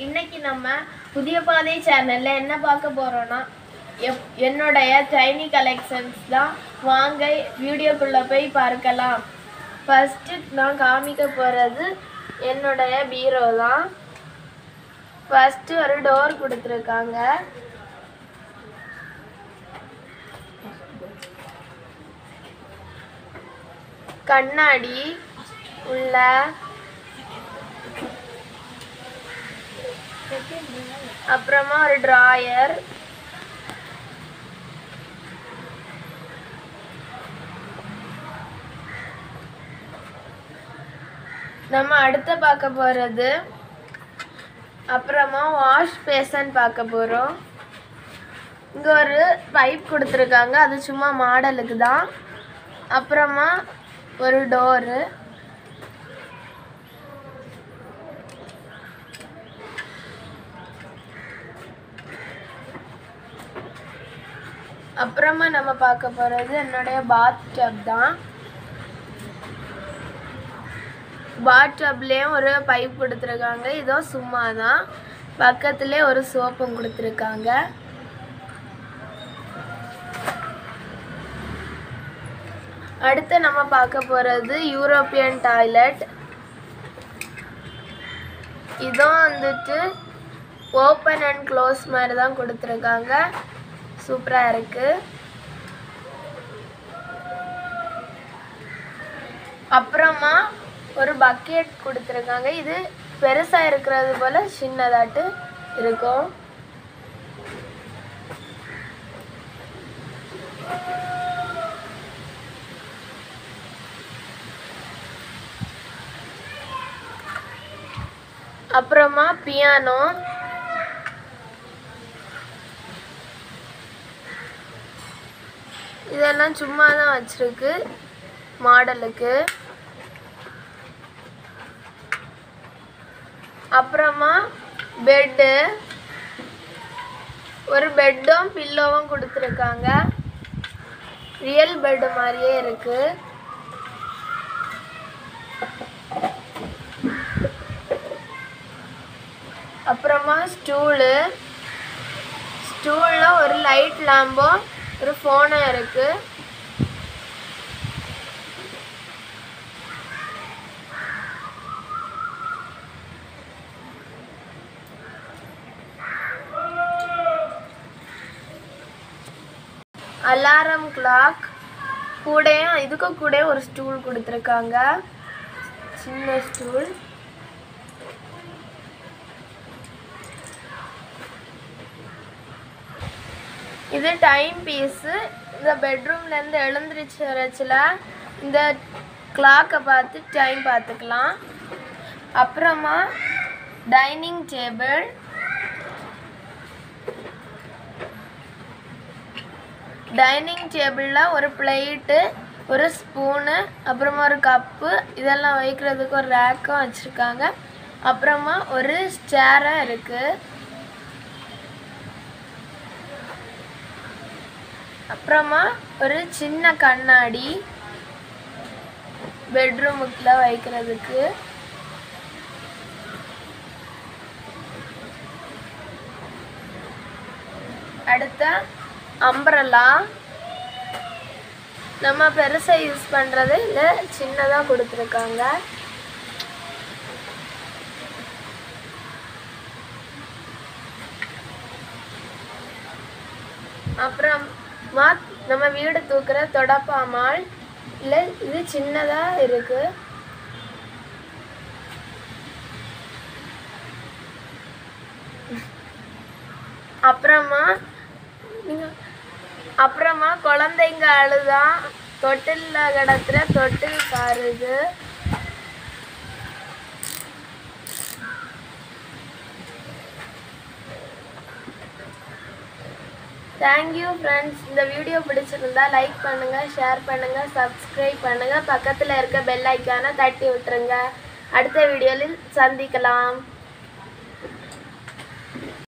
இன்னைக்கு நம்ம புதிய பாதை சேனல்ல என்ன பார்க்க போறோம்னா எப்- என்னுடைய டைனி கலெக்ஷன்ஸ் தான் வாங்க வீடியோக்குள்ள போய் பார்க்கலாம் ஃபர்ஸ்ட் நான் காமிக்க போறது என்னுடைய பீரோ தான் ஃபர்ஸ்ட் ஒரு டோர் கொடுத்துருக்காங்க கண்ணாடி உள்ள அப்புறமா ஒரு டிராயர் நம்ம அடுத்து பார்க்க போறது அப்புறமா வாஷ் பேசன் பார்க்க போறோம் இங்க ஒரு பைப் கொடுத்துருக்காங்க அது சும்மா மாடலுக்கு தான் அப்புறமா ஒரு டோரு அப்புறமா நம்ம பார்க்க போறது என்னுடைய பாத் டப் தான் பாத் டப்லேயும் ஒரு பைப் கொடுத்துருக்காங்க இதோ சும்மா தான் பக்கத்துலேயே ஒரு சோப்பும் கொடுத்துருக்காங்க அடுத்து நம்ம பார்க்க போகிறது யூரோப்பியன் டாய்லெட் இதுவும் வந்துட்டு ஓப்பன் அண்ட் க்ளோஸ் மாதிரி தான் கொடுத்துருக்காங்க சூப்பராக இருக்குது அப்புறமா ஒரு பக்கெட் கொடுத்துருக்காங்க இது பெருசாக இருக்கிறது போல் சின்னதாட்டு இருக்கும் அப்புறமா பியானோ இதெல்லாம் சும்மா தான் வச்சிருக்கு மாடலுக்கு அப்புறமா பெட்டு ஒரு பெட்டும் பில்லோவும் கொடுத்துருக்காங்க ரியல் பெட் மாதிரியே இருக்கு அப்புறமா ஸ்டூலு ஸ்டூலில் ஒரு லைட் லேம்பும் ஒரு ஃபோனும் இருக்கு அலாரம் கிளாக் கூடயும் இதுக்கும் கூட ஒரு ஸ்டூல் கொடுத்துருக்காங்க சின்ன ஸ்டூல் இது டைம் பீஸு இந்த பெட்ரூம்லேருந்து எழுந்திரிச்சு வரச்சில் இந்த கிளாக்கை பார்த்து டைம் பார்த்துக்கலாம் அப்புறமா டைனிங் டேபிள் டைனிங் டேபிளில் ஒரு பிளேட்டு ஒரு ஸ்பூனு அப்புறமா ஒரு கப்பு இதெல்லாம் வைக்கிறதுக்கு ஒரு ரேக்கும் வச்சுருக்காங்க அப்புறமா ஒரு சேரும் இருக்குது அப்புறமா ஒரு சின்ன கண்ணாடி பெட்ரூமுக்குள்ள வைக்கிறதுக்கு அடுத்த அம்பரலா நம்ம பெருசா யூஸ் பண்றது இல்ல சின்னதா கொடுத்துருக்காங்க அப்புறம் மா நம்ம வீடு தூக்குற தொடப்பாமால் இல்ல இது சின்னதா இருக்கு அப்புறமா நீங்க அப்புறமா குழந்தைங்க அழுதா தொட்டில்ல கிடக்குற தொட்டில் பாருது தேங்க்யூ ஃப்ரெண்ட்ஸ் இந்த வீடியோ பிடிச்சிருந்தா லைக் பண்ணுங்க ஷேர் பண்ணுங்க சப்ஸ்கிரைப் பண்ணுங்க பக்கத்தில் இருக்க பெல் ஐக்கானை தட்டி விட்டுருங்க அடுத்த வீடியோவில் சந்திக்கலாம்